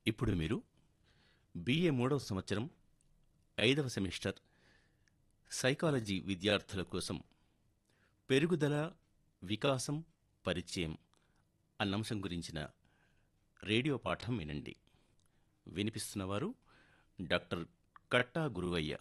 ఇప్పుడు మీరు బిఏ మూడవ సంవత్సరం ఐదవ సెమిస్టర్ సైకాలజీ విద్యార్థుల కోసం పెరుగుదల వికాసం పరిచయం అన్న అంశం గురించిన రేడియో పాఠం వినండి వినిపిస్తున్నవారు doctor Katta Guruvayya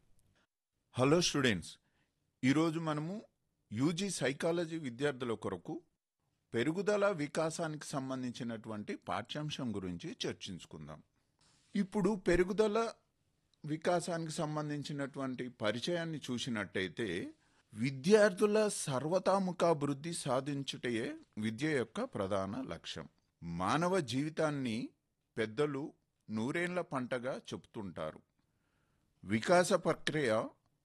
hello students ఈరోజు మనము యూజీ సైకాలజీ విద్యార్థుల కొరకు పెరుగుదల వికాసానికి సంబంధించినటువంటి పాఠ్యాంశం గురించి చర్చించుకుందాం ఇప్పుడు పెరుగుదల వికాసానికి సంబంధించినటువంటి పరిచయాన్ని చూసినట్టయితే విద్యార్థుల సర్వతాముఖాభివృద్ధి సాధించుటయే విద్య యొక్క ప్రధాన లక్ష్యం మానవ జీవితాన్ని పెద్దలు నూరేండ్ల పంటగా చెప్తుంటారు వికాస ప్రక్రియ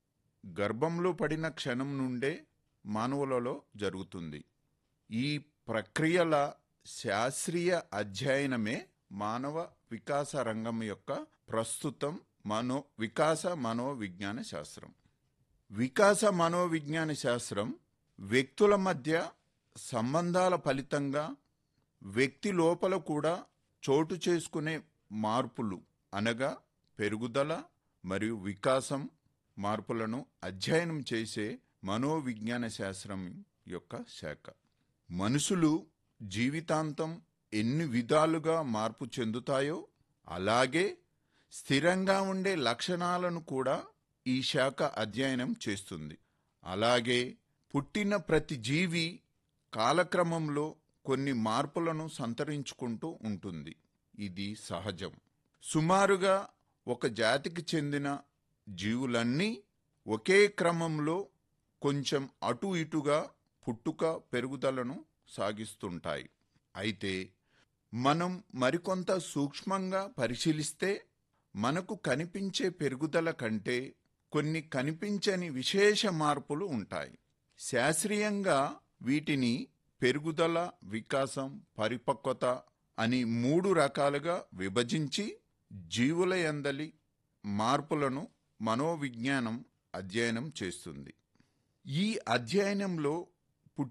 గర్భంలో పడిన క్షణం నుండే మానవులలో జరుగుతుంది ఈ ప్రక్రియల శాస్త్రీయ అధ్యయనమే మానవ వికాస రంగం యొక్క ప్రస్తుతం మనో వికాస మనోవిజ్ఞాన శాస్త్రం వికాస మనోవిజ్ఞాన శాస్త్రం వ్యక్తుల మధ్య సంబంధాల ఫలితంగా వ్యక్తి లోపల కూడా చోటు చేసుకునే మార్పులు అనగా పెరుగుదల మరియు వికాసం మార్పులను అధ్యయనం చేసే మనోవిజ్ఞాన శాస్త్రం యొక్క శాఖ మనుషులు జీవితాంతం ఎన్ని విధాలుగా మార్పు చెందుతాయో అలాగే స్థిరంగా ఉండే లక్షణాలను కూడా ఈ శాఖ అధ్యయనం చేస్తుంది అలాగే పుట్టిన ప్రతి జీవి కాలక్రమంలో కొన్ని మార్పులను సంతరించుకుంటూ ఉంటుంది ఇది సహజం సుమారుగా ఒక జాతికి చెందిన జీవులన్నీ ఒకే క్రమంలో కొంచెం అటు ఇటుగా పుట్టుక పెరుగుదలను సాగిస్తుంటాయి అయితే మనం మరికొంత సూక్ష్మంగా పరిశీలిస్తే మనకు కనిపించే పెరుగుదల కంటే కొన్ని కనిపించని విశేష మార్పులు ఉంటాయి శాస్త్రీయంగా వీటిని పెరుగుదల వికాసం పరిపక్వత అని మూడు రకాలుగా విభజించి జీవుల యందలి మార్పులను మనోవిజ్ఞానం అధ్యయనం చేస్తుంది ఈ అధ్యయనంలో